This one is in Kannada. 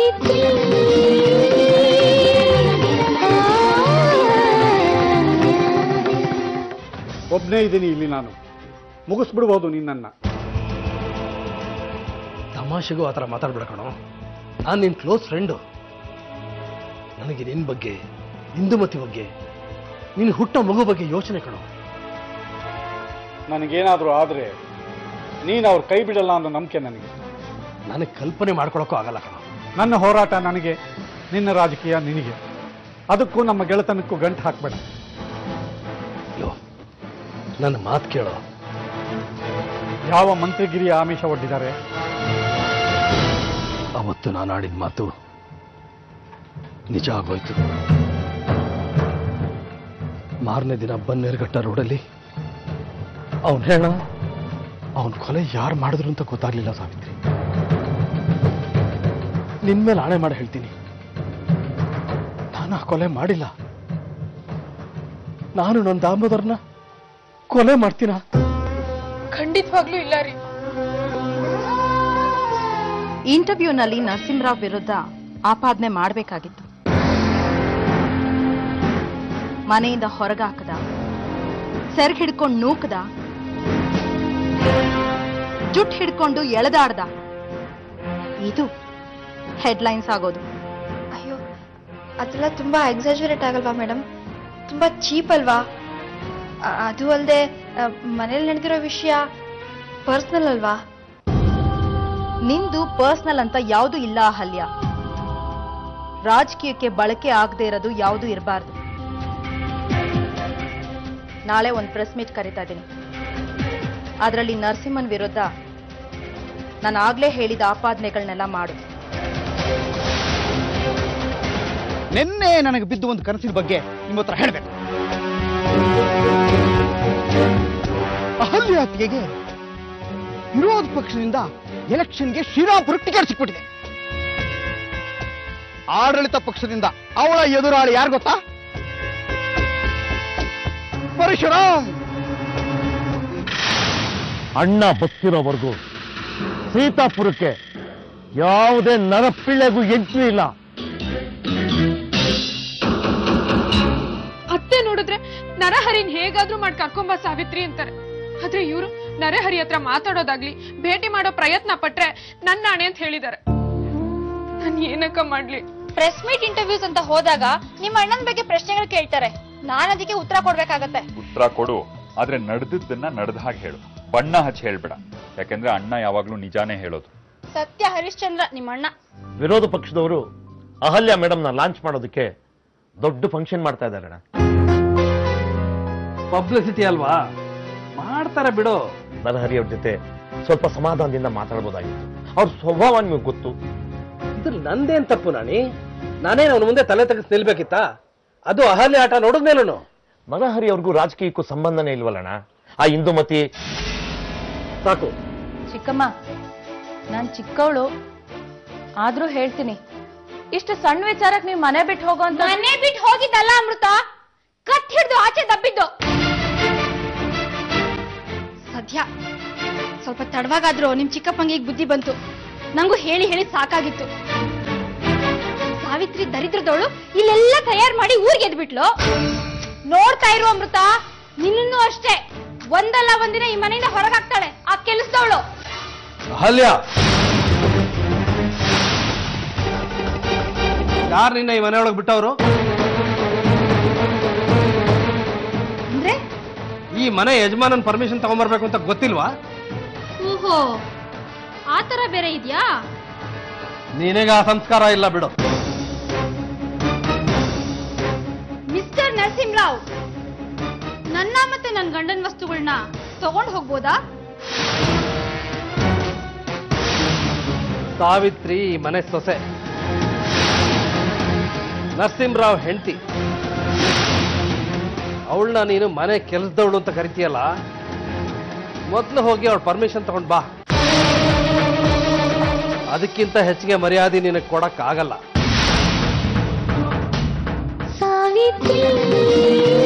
ಒಬ್ಬನೇ ಇದ್ದೀನಿ ಇಲ್ಲಿ ನಾನು ಮುಗಿಸ್ಬಿಡ್ಬೋದು ನಿನ್ನನ್ನು ತಮಾಷೆಗೂ ಆ ಥರ ಮಾತಾಡ್ಬೇಡ ಕಣೋ ನಾನು ನಿನ್ನ ಕ್ಲೋಸ್ ಫ್ರೆಂಡು ನನಗೆ ನಿನ್ನ ಬಗ್ಗೆ ಇಂದುಮತಿ ಬಗ್ಗೆ ನಿನ್ನ ಹುಟ್ಟೋ ಮಗು ಬಗ್ಗೆ ಯೋಚನೆ ಕಣೋ ನನಗೇನಾದರೂ ಆದರೆ ನೀನು ಅವ್ರ ಕೈ ಬಿಡಲ್ಲ ಅನ್ನೋ ನಂಬಿಕೆ ನನಗೆ ನನಗೆ ಕಲ್ಪನೆ ಮಾಡ್ಕೊಳಕ್ಕೂ ಆಗಲ್ಲ ಕಣೋ ನನ್ನ ಹೋರಾಟ ನನಗೆ ನಿನ್ನ ರಾಜಕೀಯ ನಿನಗೆ ಅದಕ್ಕೂ ನಮ್ಮ ಗೆಳೆತನಕ್ಕೂ ಗಂಟು ಹಾಕಬೇಡ ಯೋ ನನ್ನ ಮಾತು ಕೇಳೋ ಯಾವ ಮಂತ್ರಿಗಿರಿಯ ಆಮಿಷ ಒಡ್ಡಿದ್ದಾರೆ ಅವತ್ತು ನಾನು ಆಡಿದ ಮಾತು ನಿಜ ಆಗೋಯ್ತು ಮಾರನೇ ದಿನ ಬನ್ನೇರುಘಟ್ಟ ರೋಡಲ್ಲಿ ಅವನು ಹೇಳ ಅವನ ಕೊಲೆ ಯಾರು ಮಾಡಿದ್ರು ಅಂತ ಗೊತ್ತಾಗ್ಲಿಲ್ಲ ಸಾವಿತ್ರಿ ನಿನ್ ಮೇಲೆ ಆಣೆ ಮಾಡಿ ಹೇಳ್ತೀನಿ ನಾನು ಆ ಕೊಲೆ ಮಾಡಿಲ್ಲ ನಾನು ನನ್ನ ದಾಮೋದರ್ನ ಕೊಲೆ ಮಾಡ್ತೀನ ಖಂಡಿತವಾಗ್ಲೂ ಇಲ್ಲ ರೀ ಇಂಟರ್ವ್ಯೂನಲ್ಲಿ ನರಸಿಂಹರಾವ್ ವಿರುದ್ಧ ಆಪಾದನೆ ಮಾಡಬೇಕಾಗಿತ್ತು ಮನೆಯಿಂದ ಹೊರಗಾಕದ ಸೆರ್ಗ್ ಹಿಡ್ಕೊಂಡು ನೂಕದ ಜುಟ್ ಹಿಡ್ಕೊಂಡು ಎಳೆದಾಡ್ದ ಇದು ಹೆಡ್ಲೈನ್ಸ್ ಆಗೋದು ಅಯ್ಯೋ ಅದೆಲ್ಲ ತುಂಬಾ ಎಕ್ಸಾಜುರೇಟ್ ಆಗಲ್ವಾ ಮೇಡಮ್ ತುಂಬಾ ಚೀಪ್ ಅಲ್ವಾ ಅ- ಅದು ಅಲ್ಲದೆ ಮನೇಲಿ ನಡೆದಿರೋ ವಿಷಯ ಪರ್ಸ್ನಲ್ ಅಲ್ವಾ ನಿಂದು ಪರ್ಸನಲ್ ಅಂತ ಯಾವುದು ಇಲ್ಲ ಅಹಲ್ಯ ರಾಜಕೀಯಕ್ಕೆ ಬಳಕೆ ಆಗದೆ ಇರೋದು ಯಾವುದು ಇರಬಾರ್ದು ನಾಳೆ ಒಂದು ಪ್ರೆಸ್ ಮೀಟ್ ಕರಿತಾ ಇದ್ದೀನಿ ಅದರಲ್ಲಿ ನರಸಿಂಹನ್ ವಿರುದ್ಧ ನಾನು ಆಗ್ಲೇ ಹೇಳಿದ ಆಪಾದನೆಗಳನ್ನೆಲ್ಲ ಮಾಡು ನಿನ್ನೆ ನನಗೆ ಬಿದ್ದು ಒಂದು ಕನಸಿನ ಬಗ್ಗೆ ನಿಮ್ಮ ಹತ್ರ ಹೇಳಬೇಕು ಅಹಲ್ಯ ಹತ್ಯೆಗೆ ವಿರೋಧ ಪಕ್ಷದಿಂದ ಎಲೆಕ್ಷನ್ಗೆ ಶ್ರೀರಾಮ್ಪುರಕ್ಕೆ ಟಿಕೆಟ್ ಸಿಕ್ಬಿಟ್ಟಿದೆ ಆಡಳಿತ ಪಕ್ಷದಿಂದ ಅವಳ ಎದುರಾಳಿ ಯಾರು ಗೊತ್ತಾ ಪರಶುರಾಮ್ ಅಣ್ಣ ಬದುಕಿರೋವರೆಗೂ ಸೀತಾಪುರಕ್ಕೆ ಯಾವುದೇ ನರಪಿಳ್ಳೆಗೂ ಎಂಟ್ರಿ ಇಲ್ಲ ಅತ್ತೆ ನೋಡಿದ್ರೆ ನರಹರಿನ್ ಹೇಗಾದ್ರೂ ಮಾಡಿ ಕರ್ಕೊಂಬ ಸಾವಿತ್ರಿ ಅಂತಾರೆ ಆದ್ರೆ ಇವರು ನರಹರಿ ಹತ್ರ ಮಾತಾಡೋದಾಗ್ಲಿ ಭೇಟಿ ಮಾಡೋ ಪ್ರಯತ್ನ ಪಟ್ರೆ ನನ್ನ ಆಣೆ ಅಂತ ಹೇಳಿದ್ದಾರೆ ನಾನ್ ಏನಕ್ಕ ಮಾಡ್ಲಿ ಪ್ರೆಸ್ ಮೀಟ್ ಇಂಟರ್ವ್ಯೂಸ್ ಅಂತ ಹೋದಾಗ ನಿಮ್ಮ ಅಣ್ಣನ ಬಗ್ಗೆ ಪ್ರಶ್ನೆಗಳು ಕೇಳ್ತಾರೆ ನಾನು ಅದಕ್ಕೆ ಉತ್ತರ ಕೊಡ್ಬೇಕಾಗತ್ತೆ ಉತ್ತರ ಕೊಡು ಆದ್ರೆ ನಡೆದಿದ್ದನ್ನ ನಡೆದ ಹಾಗೆ ಹೇಳು ಬಣ್ಣ ಹಚ್ಚಿ ಹೇಳ್ಬೇಡ ಯಾಕಂದ್ರೆ ಅಣ್ಣ ಯಾವಾಗ್ಲೂ ನಿಜಾನೇ ಹೇಳೋದು ಸತ್ಯ ಹರಿಶ್ಚಂದ್ರ ನಿಮ್ಮ ಅಣ್ಣ ವಿರೋಧ ಪಕ್ಷದವರು ಅಹಲ್ಯ ಮೇಡಮ್ನ ಲಾಂಚ್ ಮಾಡೋದಕ್ಕೆ ದೊಡ್ಡ ಫಂಕ್ಷನ್ ಮಾಡ್ತಾ ಇದ್ದಾರೆ ಅಣ್ಣ ಪಬ್ಲಿಸಿಟಿ ಅಲ್ವಾ ಮಾಡ್ತಾರೆ ಬಿಡು ನರಹರಿ ಅವ್ರ ಜೊತೆ ಸ್ವಲ್ಪ ಸಮಾಧಾನದಿಂದ ಮಾತಾಡ್ಬೋದಾಗಿತ್ತು ಅವ್ರ ಸ್ವಭಾವ ನಿಮಗೆ ಗೊತ್ತು ಇದ್ರಲ್ಲಿ ನಂದೇನ್ ತಪ್ಪು ನಾನಿ ನಾನೇನು ಅವನ ಮುಂದೆ ತಲೆ ತೆಗೆಸ್ ನಿಲ್ಬೇಕಿತ್ತಾ ಅದು ಅಹಲ್ಯ ಆಟ ನೋಡಿದ್ಮೇಲೂ ನರಹರಿ ಅವ್ರಿಗೂ ರಾಜಕೀಯಕ್ಕೂ ಸಂಬಂಧನೇ ಇಲ್ವಲ್ಲಣ್ಣ ಆ ಇಂದುಮತಿ ಸಾಕು ಚಿಕ್ಕಮ್ಮ ನಾನ್ ಚಿಕ್ಕವಳು ಆದ್ರೂ ಹೇಳ್ತೀನಿ ಇಷ್ಟು ಸಣ್ಣ ವಿಚಾರಕ್ಕೆ ನೀವು ಮನೆ ಬಿಟ್ಟು ಹೋಗೋ ಅಂತ ಮನೆ ಬಿಟ್ಟು ಹೋಗಿದ್ದಲ್ಲ ಅಮೃತ ಕತ್ ಹಿಡ್ದು ಆಚೆ ದಬ್ಬಿದ್ದು ಸದ್ಯ ಸ್ವಲ್ಪ ತಡವಾಗಾದ್ರೂ ನಿಮ್ ಚಿಕ್ಕಪ್ಪಂಗೆ ಈಗ ಬುದ್ಧಿ ಬಂತು ನಂಗೂ ಹೇಳಿ ಹೇಳಿ ಸಾಕಾಗಿತ್ತು ಸಾವಿತ್ರಿ ದರಿದ್ರದವಳು ಇಲ್ಲೆಲ್ಲ ತಯಾರು ಮಾಡಿ ಊರಿಗೆ ಎದ್ಬಿಟ್ಲು ನೋಡ್ತಾ ಇರು ಅಮೃತ ನಿನ್ನೂ ಅಷ್ಟೇ ಒಂದಲ್ಲ ಒಂದಿನ ಈ ಮನೆಯಿಂದ ಹೊರಗಾಗ್ತಾಳೆ ಆ ಕೆಲಸದವಳು ಅಹಲ್ಯ ಯಾರು ನಿನ್ನ ಈ ಮನೆಯೊಳಗೆ ಬಿಟ್ಟವರು ಅಂದ್ರೆ ಈ ಮನೆ ಯಜಮಾನನ್ ಪರ್ಮಿಷನ್ ತಗೊಂಬರ್ಬೇಕು ಅಂತ ಗೊತ್ತಿಲ್ವಾ ಓಹೋ ಆತರ ಬೇರೆ ಇದ್ಯಾ ನಿನಗೆ ಆ ಸಂಸ್ಕಾರ ಇಲ್ಲ ಬಿಡು ಮಿಸ್ಟರ್ ನರಸಿಂಹರಾವ್ ನನ್ನ ಮತ್ತೆ ನನ್ನ ಗಂಡನ ವಸ್ತುಗಳನ್ನ ತಗೊಂಡು ಹೋಗ್ಬೋದಾ ಸಾವಿತ್ರಿ ಈ ಮನೆ ಸೊಸೆ ನರಸಿಂಹರಾವ್ ಹೆಂಡತಿ ಅವಳನ್ನ ನೀನು ಮನೆ ಕೆಲಸದವಳು ಅಂತ ಕರಿತೀಯಲ್ಲ ಮೊದಲು ಹೋಗಿ ಅವಳ ಪರ್ಮಿಷನ್ ತಗೊಂಡ್ ಬಾ ಅದಕ್ಕಿಂತ ಹೆಚ್ಚಿಗೆ ಮರ್ಯಾದೆ ನಿನಗೆ ಕೊಡಕ್ ಆಗಲ್ಲ ಸಾವಿತ್ರಿ